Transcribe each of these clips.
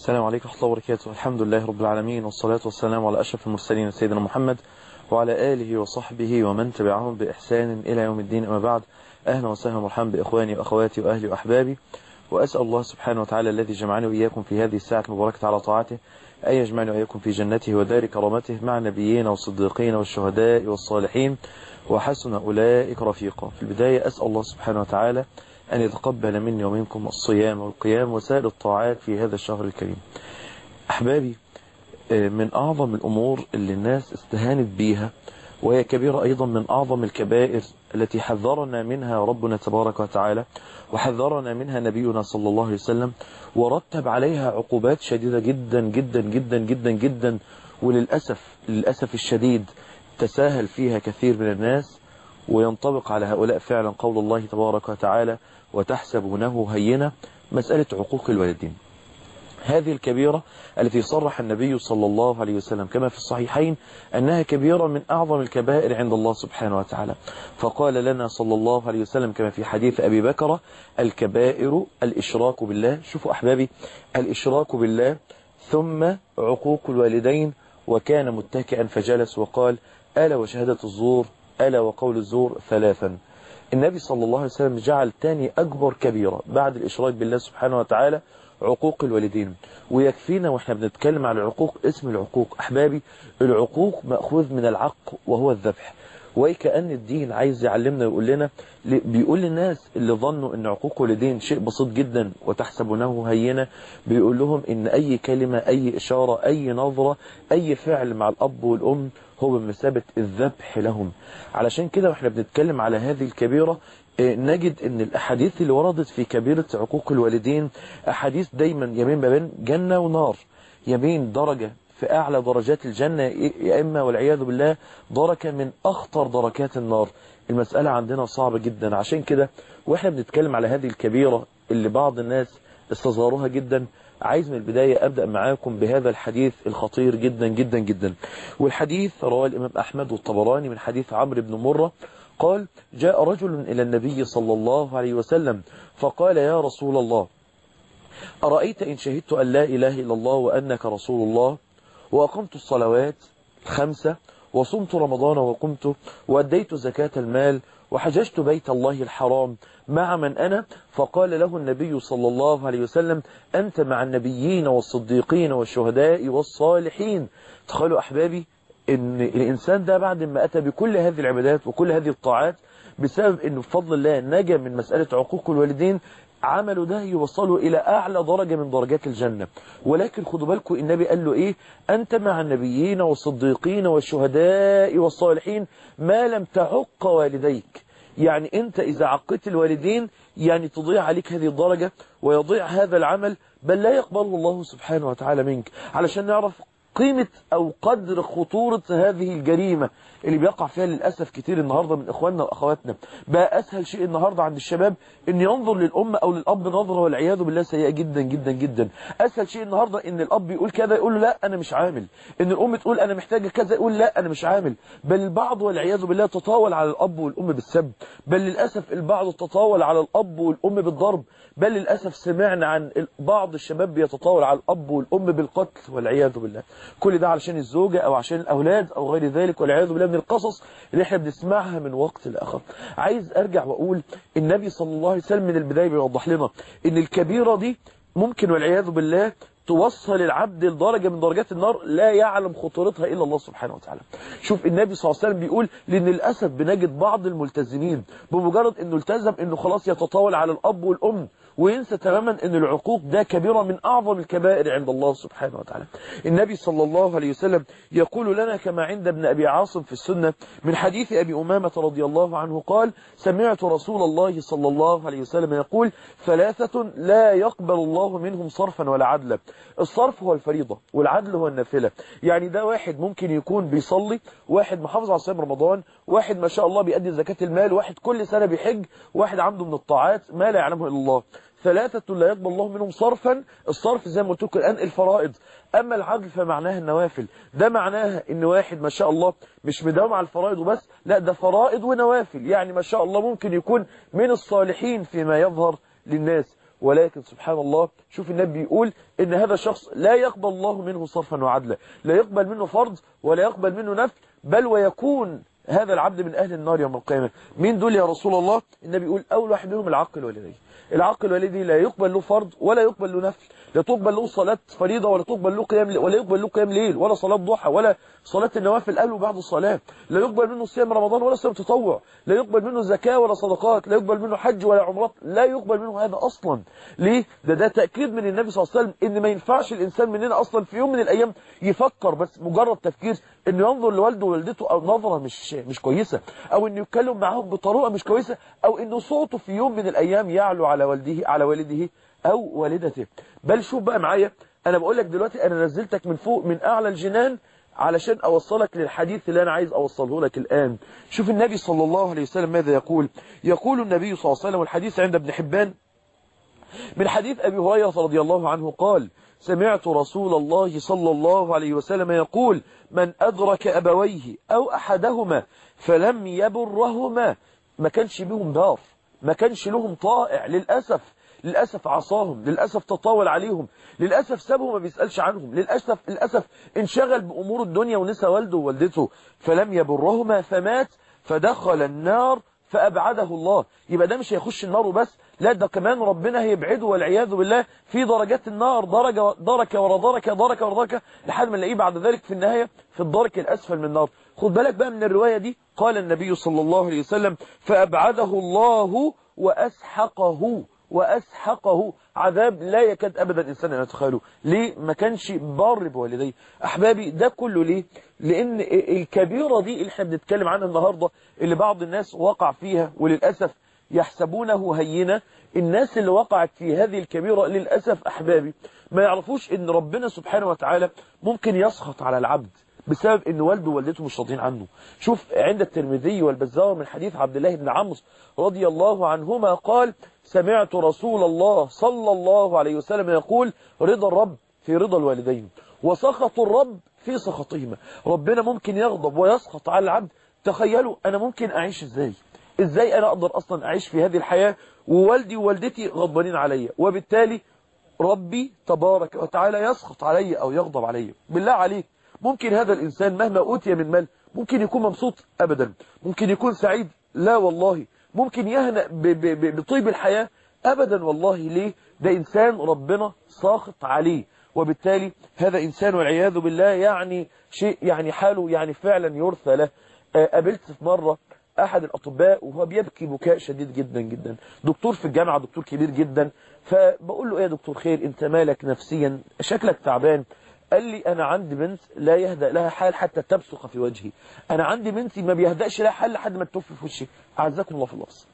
السلام عليكم ورحمة الله وبركاته الحمد لله رب العالمين والصلاة والسلام على أشرف المرسلين سيدنا محمد وعلى آله وصحبه ومن تبعهم بإحسان إلى يوم الدين أما بعد أهلا وسهلا ومرحبا بإخواني وأخواتي وأهلي وأحبابي وأسأل الله سبحانه وتعالى الذي جمعني وإياكم في هذه الساعة المباركة على طاعته أن يجمعني وإياكم في جنته ودار كرامته مع النبيين والصديقين والشهداء والصالحين وحسن أولئك رفيقا في البداية أسأل الله سبحانه وتعالى أن يتقبل مني ومنكم الصيام والقيام وسائر الطاعات في هذا الشهر الكريم أحبابي من أعظم الأمور اللي الناس استهانت بيها وهي كبيرة أيضا من أعظم الكبائر التي حذرنا منها ربنا تبارك وتعالى وحذرنا منها نبينا صلى الله عليه وسلم ورتب عليها عقوبات شديدة جدا جدا جدا جدا جدا وللأسف للأسف الشديد تساهل فيها كثير من الناس وينطبق على هؤلاء فعلا قول الله تبارك وتعالى وتحسبونه هينة مسألة عقوق الوالدين هذه الكبيرة التي صرح النبي صلى الله عليه وسلم كما في الصحيحين أنها كبيرة من أعظم الكبائر عند الله سبحانه وتعالى فقال لنا صلى الله عليه وسلم كما في حديث أبي بكر الكبائر الإشراك بالله شوفوا أحبابي الإشراك بالله ثم عقوق الوالدين وكان متكئا فجلس وقال ألا وشهادة الزور ألا وقول الزور ثلاثا النبي صلى الله عليه وسلم جعل تاني أكبر كبيرة بعد الإشراك بالله سبحانه وتعالى عقوق الوالدين ويكفينا واحنا بنتكلم على العقوق اسم العقوق أحبابي العقوق مأخوذ من العق وهو الذبح وكأن الدين عايز يعلمنا ويقول لنا بيقول للناس اللي ظنوا ان عقوق والدين شيء بسيط جدا وتحسبونه هينة بيقول لهم ان اي كلمة اي اشارة اي نظرة اي فعل مع الاب والام هو بمثابة الذبح لهم علشان كده واحنا بنتكلم على هذه الكبيرة نجد ان الاحاديث اللي وردت في كبيرة عقوق الوالدين احاديث دايما يمين ما بين جنة ونار يمين درجة في أعلى درجات الجنة يا إما والعياذ بالله دركة من أخطر دركات النار المسألة عندنا صعبة جدا عشان كده وإحنا بنتكلم على هذه الكبيرة اللي بعض الناس استصغروها جدا عايز من البداية أبدأ معاكم بهذا الحديث الخطير جدا جدا جدا والحديث رواه الإمام أحمد والطبراني من حديث عمرو بن مرة قال جاء رجل إلى النبي صلى الله عليه وسلم فقال يا رسول الله أرأيت إن شهدت أن لا إله إلا الله وأنك رسول الله وأقمت الصلوات الخمسة وصمت رمضان وقمت وأديت زكاة المال وحججت بيت الله الحرام مع من أنا فقال له النبي صلى الله عليه وسلم أنت مع النبيين والصديقين والشهداء والصالحين تخيلوا أحبابي ان الإنسان ده بعد ما أتى بكل هذه العبادات وكل هذه الطاعات بسبب أنه بفضل الله نجا من مسألة عقوق الوالدين عمله ده يوصله إلى أعلى درجة من درجات الجنة ولكن خدوا بالكم النبي قال له إيه أنت مع النبيين والصديقين والشهداء والصالحين ما لم تعق والديك يعني أنت إذا عقيت الوالدين يعني تضيع عليك هذه الدرجة ويضيع هذا العمل بل لا يقبله الله سبحانه وتعالى منك علشان نعرف قيمة أو قدر خطورة هذه الجريمة اللي بيقع فيها للأسف كتير النهاردة من إخواننا وأخواتنا بقى أسهل شيء النهاردة عند الشباب إن ينظر للأم أو للأب نظرة والعياذ بالله سيئة جدا جدا جدا أسهل شيء النهاردة إن الأب يقول كذا يقول له لا أنا مش عامل إن الأم تقول أنا محتاجة كذا يقول لا أنا مش عامل بل البعض والعياذ بالله تطاول على الأب والأم بالسب بل للأسف البعض تطاول على الأب والأم بالضرب بل للأسف سمعنا عن بعض الشباب بيتطاول على الأب والأم بالقتل والعياذ بالله كل ده علشان الزوجة أو عشان الأولاد أو غير ذلك والعياذ بالله من القصص اللي احنا بنسمعها من وقت لآخر عايز أرجع وأقول النبي صلى الله عليه وسلم من البداية بيوضح لنا إن الكبيرة دي ممكن والعياذ بالله توصل العبد لدرجة من درجات النار لا يعلم خطورتها إلا الله سبحانه وتعالى شوف النبي صلى الله عليه وسلم بيقول لأن للأسف بنجد بعض الملتزمين بمجرد أنه التزم أنه خلاص يتطاول على الأب والأم وينسى تماما أن العقوق ده كبيرة من أعظم الكبائر عند الله سبحانه وتعالى النبي صلى الله عليه وسلم يقول لنا كما عند ابن أبي عاصم في السنة من حديث أبي أمامة رضي الله عنه قال سمعت رسول الله صلى الله عليه وسلم يقول ثلاثة لا يقبل الله منهم صرفا ولا عدلا الصرف هو الفريضة والعدل هو النافلة يعني ده واحد ممكن يكون بيصلي واحد محافظ على صيام رمضان واحد ما شاء الله بيأدي زكاة المال واحد كل سنة بيحج واحد عنده من الطاعات ما لا يعلمه إلا الله ثلاثة لا يقبل الله منهم صرفا الصرف زي ما قلت لكم الآن الفرائض أما العدل فمعناها النوافل ده معناها إن واحد ما شاء الله مش مداوم على الفرائض وبس لا ده فرائض ونوافل يعني ما شاء الله ممكن يكون من الصالحين فيما يظهر للناس ولكن سبحان الله شوف النبي بيقول ان هذا الشخص لا يقبل الله منه صرفا وعدلا لا يقبل منه فرض ولا يقبل منه نفل بل ويكون هذا العبد من أهل النار يوم القيامة مين دول يا رسول الله النبي يقول أول واحد منهم العقل والديه العقل الوالدي لا يقبل له فرض ولا يقبل له نفل لا تقبل له صلاة فريضة ولا تقبل له قيام ولا يقبل له قيام ليل ولا صلاة ضحى ولا صلاة النوافل قبل وبعد الصلاة لا يقبل منه صيام رمضان ولا صيام تطوع لا يقبل منه زكاة ولا صدقات لا يقبل منه حج ولا عمرات لا يقبل منه هذا أصلا ليه ده ده تأكيد من النبي صلى الله عليه وسلم ان ما ينفعش الإنسان مننا أصلا في يوم من الأيام يفكر بس مجرد تفكير انه ينظر لوالده ووالدته او نظرة مش مش كويسة او انه يتكلم معاهم بطريقة مش كويسة او انه صوته في يوم من الايام يعلو على والده على والده او والدته بل شوف بقى معايا انا بقول لك دلوقتي انا نزلتك من فوق من اعلى الجنان علشان اوصلك للحديث اللي انا عايز اوصله لك الان شوف النبي صلى الله عليه وسلم ماذا يقول يقول النبي صلى الله عليه وسلم والحديث عند ابن حبان من حديث ابي هريره رضي الله عنه قال سمعت رسول الله صلى الله عليه وسلم يقول من أدرك أبويه أو أحدهما فلم يبرهما ما كانش بهم دار ما كانش لهم طائع للأسف للأسف عصاهم للأسف تطاول عليهم للأسف سابهم ما بيسألش عنهم للأسف للأسف انشغل بأمور الدنيا ونسى والده ووالدته فلم يبرهما فمات فدخل النار فأبعده الله يبقى ده مش هيخش النار وبس لا ده كمان ربنا هيبعده والعياذ بالله في درجات النار درجة دركة ورا دركة دركة ورا دركة لحد ما نلاقيه بعد ذلك في النهاية في الدرك الأسفل من النار خد بالك بقى من الرواية دي قال النبي صلى الله عليه وسلم فأبعده الله وأسحقه وأسحقه عذاب لا يكاد أبدا الإنسان أن يتخيله ليه ما كانش بار بوالديه أحبابي ده كله ليه لأن الكبيرة دي اللي احنا بنتكلم عنها النهاردة اللي بعض الناس وقع فيها وللأسف يحسبونه هينة الناس اللي وقعت في هذه الكبيرة للأسف أحبابي ما يعرفوش ان ربنا سبحانه وتعالى ممكن يسخط على العبد بسبب ان والده ووالدته مش راضيين عنه شوف عند الترمذي والبزار من حديث عبد الله بن عمرو رضي الله عنهما قال سمعت رسول الله صلى الله عليه وسلم يقول رضا الرب في رضا الوالدين وسخط الرب في سخطهما ربنا ممكن يغضب ويسخط على العبد تخيلوا انا ممكن اعيش ازاي ازاي انا اقدر اصلا اعيش في هذه الحياة ووالدي ووالدتي غضبانين عليا وبالتالي ربي تبارك وتعالى يسخط علي او يغضب علي بالله عليك ممكن هذا الانسان مهما اوتي من مال ممكن يكون مبسوط ابدا ممكن يكون سعيد لا والله ممكن يهنأ بطيب الحياة ابدا والله ليه ده انسان ربنا ساخط عليه وبالتالي هذا انسان والعياذ بالله يعني شيء يعني حاله يعني فعلا يرثى له قابلت في مرة احد الاطباء وهو بيبكي بكاء شديد جدا جدا دكتور في الجامعة دكتور كبير جدا فبقول له ايه يا دكتور خير انت مالك نفسيا شكلك تعبان قال لي انا عندي بنت لا يهدأ لها حال حتى تبصق في وجهي انا عندي بنتي ما بيهدأش لها حال لحد ما تتوفي في وشي اعزكم الله في اللفظ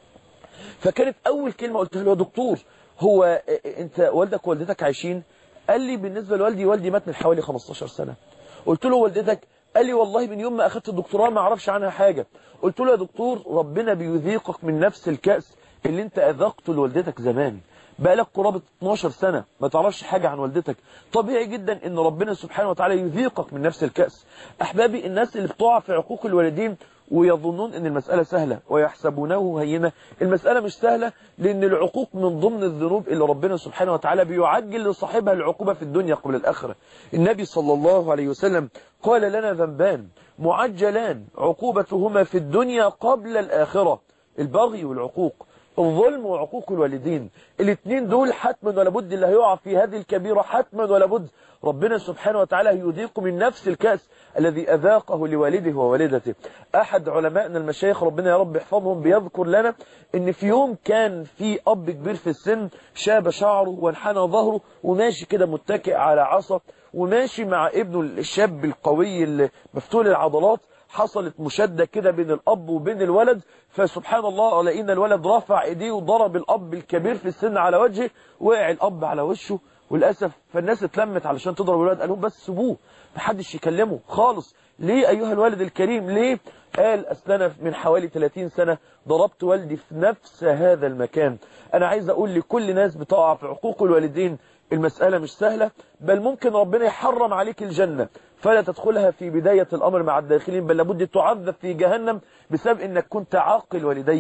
فكانت اول كلمة قلتها له يا دكتور هو انت والدك ووالدتك عايشين قال لي بالنسبة لوالدي والدي مات من حوالي 15 سنة قلت له والدتك قال لي والله من يوم ما اخدت الدكتوراه ما اعرفش عنها حاجة قلت له يا دكتور ربنا بيذيقك من نفس الكأس اللي انت اذقته لوالدتك زمان بقالك قرابة 12 سنة ما تعرفش حاجة عن والدتك طبيعي جدا ان ربنا سبحانه وتعالى يذيقك من نفس الكأس احبابي الناس اللي بتقع في عقوق الوالدين ويظنون ان المسألة سهلة ويحسبونه هينة المسألة مش سهلة لان العقوق من ضمن الذنوب اللي ربنا سبحانه وتعالى بيعجل لصاحبها العقوبة في الدنيا قبل الآخرة النبي صلى الله عليه وسلم قال لنا ذنبان معجلان عقوبتهما في الدنيا قبل الآخرة البغي والعقوق الظلم وعقوق الوالدين الاثنين دول حتما ولا بد اللي هيقع في هذه الكبيرة حتما ولا بد ربنا سبحانه وتعالى يذيق من نفس الكأس الذي أذاقه لوالده ووالدته أحد علمائنا المشايخ ربنا يا رب يحفظهم بيذكر لنا ان في يوم كان في أب كبير في السن شاب شعره وانحنى ظهره وماشي كده متكئ على عصا وماشي مع ابنه الشاب القوي المفتول العضلات حصلت مشادة كده بين الأب وبين الولد فسبحان الله لقينا الولد رفع ايديه وضرب الأب الكبير في السن على وجهه وقع الأب على وشه وللأسف فالناس اتلمت علشان تضرب الولد قال لهم بس سيبوه محدش يكلمه خالص ليه أيها الوالد الكريم ليه قال أصل أنا من حوالي 30 سنة ضربت والدي في نفس هذا المكان أنا عايز أقول لكل ناس بتقع في عقوق الوالدين المسألة مش سهلة بل ممكن ربنا يحرم عليك الجنة فلا تدخلها في بداية الأمر مع الداخلين بل لابد تعذب في جهنم بسبب أنك كنت عاقل والديك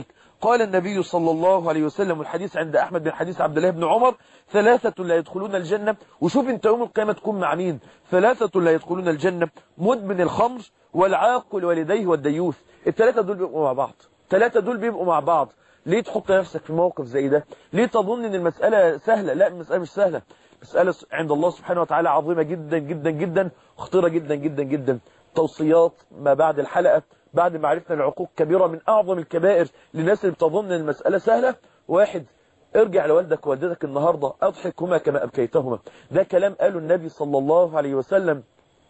قال النبي صلى الله عليه وسلم والحديث عند أحمد بن حديث عبد الله بن عمر ثلاثة لا يدخلون الجنة وشوف انت يوم القيامة تكون مع مين ثلاثة لا يدخلون الجنة مدمن الخمر والعاق لوالديه والديوث الثلاثة دول بيبقوا مع بعض الثلاثة دول بيبقوا مع بعض ليه تحط نفسك في موقف زي ده ليه تظن ان المسألة سهلة لا المسألة مش سهلة مسألة عند الله سبحانه وتعالى عظيمة جدا جدا جدا خطيرة جدا جدا جدا توصيات ما بعد الحلقة بعد ما عرفنا العقوق كبيرة من أعظم الكبائر للناس اللي بتظن ان المسألة سهلة واحد ارجع لوالدك ووالدتك النهاردة أضحكهما كما أبكيتهما ده كلام قاله النبي صلى الله عليه وسلم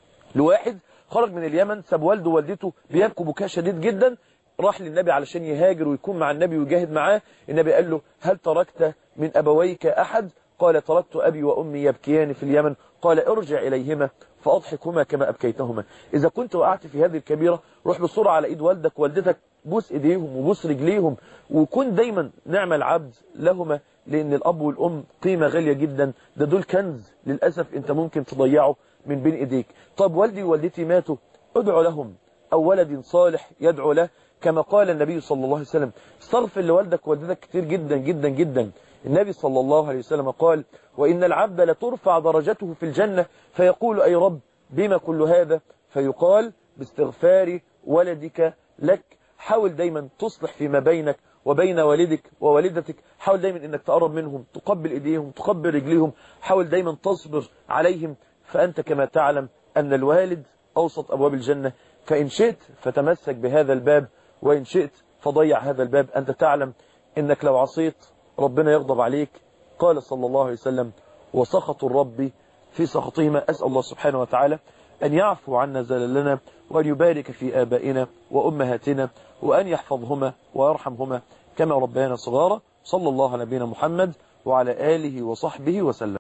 لواحد خرج من اليمن ساب والده ووالدته بيبكوا بكاء شديد جدا راح للنبي علشان يهاجر ويكون مع النبي ويجاهد معاه النبي قال له هل تركت من أبويك أحد قال تركت أبي وأمي يبكيان في اليمن قال ارجع إليهما فأضحكهما كما أبكيتهما إذا كنت وقعت في هذه الكبيرة روح بسرعة على إيد والدك ووالدتك بوس إيديهم وبوس رجليهم وكن دايما نعم العبد لهما لأن الأب والأم قيمة غالية جدا ده دول كنز للأسف أنت ممكن تضيعه من بين إيديك طب والدي ووالدتي ماتوا ادعو لهم أو ولد صالح يدعو له كما قال النبي صلى الله عليه وسلم استغفر لوالدك ووالدتك كتير جدا جدا جدا النبي صلى الله عليه وسلم قال وإن العبد لترفع درجته في الجنة فيقول أي رب بما كل هذا فيقال باستغفار ولدك لك حاول دايما تصلح فيما بينك وبين والدك ووالدتك حاول دايما انك تقرب منهم تقبل ايديهم تقبل رجليهم حاول دايما تصبر عليهم فأنت كما تعلم أن الوالد أوسط أبواب الجنة فإن شئت فتمسك بهذا الباب وإن شئت فضيع هذا الباب أنت تعلم إنك لو عصيت ربنا يغضب عليك قال صلى الله عليه وسلم وسخط الرب في سخطهما أسأل الله سبحانه وتعالى أن يعفو عنا زللنا وأن يبارك في آبائنا وأمهاتنا وأن يحفظهما ويرحمهما كما ربيانا صغارا صلى الله على نبينا محمد وعلى آله وصحبه وسلم